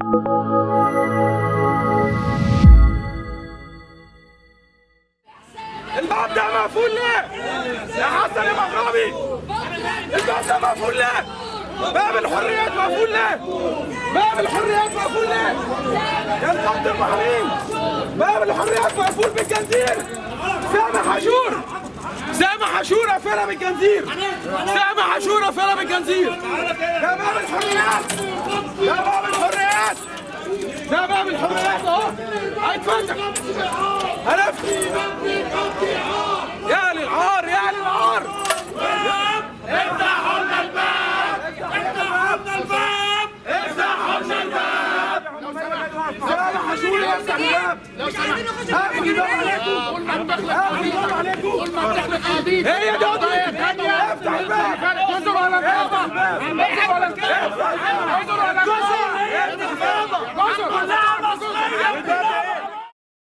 الباب ده مقفول ليه؟ يا حسن يا مغربي الباب ده مقفول ليه؟ باب الحريات مقفول ليه؟ باب الحريات مقفول ليه؟ يا نقابة المحامين باب الحريات مقفول بالجنزير سامح حشور سامح حشور قفلها بالجنزير سامح حشور قفلها بالجنزير ده باب الحريات ده باب الحريات ده باب الحريات اهو هيتفتح هنفتح يا للعار يا للعار افتحوا لنا الباب افتحوا لنا الباب افتحوا لنا الباب سامح حشور يفتح الباب اقفل الباب عليكم اقفل الباب عليكم هي دي قضية تانية افتح الباب انظروا على الباب انظروا على الباب انظروا على الباب